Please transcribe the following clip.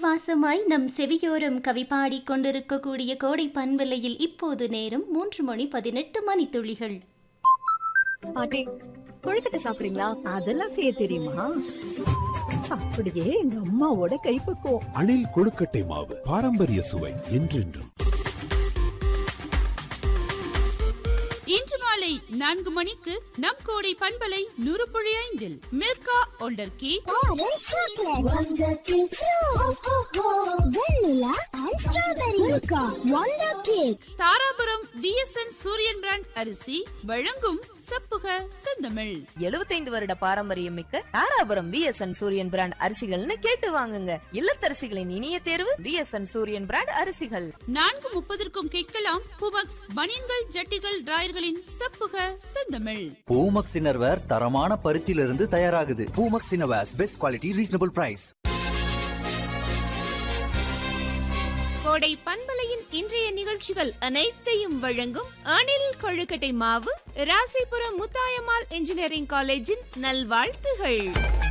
மாசமாய் நம் செவியோரம் கவி பாடிக் கொண்டிருக்கக்கூடிய கோடை பண்பலையில் இப்போது நேரம் மூன்று மணி பதினெட்டு மணித்துளிகள் பாட்டி கொழுக்கட்டை சாப்பிடுறீங்களா அதெல்லாம் செய்ய தெரியுமா அப்படியே எங்க அம்மாவோட கைப்பக்குவம் அணில் கொழுக்கட்டை மாவு பாரம்பரிய சுவை என்றென்றும் இன்று மாலை நான்கு மணிக்கு நம் கோடை பண்பலை நூறு புள்ளி ஐந்தில் Milka wonder cake Orange chocolate. Wonder cake. Oh, oh, oh. Vanilla and strawberry. Milka. Wonder cake. Dharapuram VSN Suriyan brand அரிசி வழங்கும் சப்புக செந்தமிழ் 75 வருட பாரம்பரியம் மிக்க தாராபுரம் விஎஸ்என் சூரியன் பிராண்ட் அரிசிகள்னு கேட்டு வாங்குங்க இல்லத்தரசிகளின் இனிய தேர்வு விஎஸ்என் சூரியன் பிராண்ட் அரிசிகள் நான்கு முப்பதற்கும் கேட்கலாம் புபக்ஸ் பனியன்கள் ஜட்டிகள் டிராயர்களின் சப்புக செந்தமிழ் பூமக்ஸ் இன்னர்வேர் தரமான பருத்தியிலிருந்து தயாராகுது Poomex innerwears best quality reasonable price Kodai பண்பலையின் இன்றைய நிகழ்ச்சிகள் அனைத்தையும் வழங்கும் அணில் கொழுக்கட்டை மாவு ராசிபுரம் முத்தாயம்மாள் இன்ஜினியரிங் காலேஜின் நல்வாழ்த்துகள்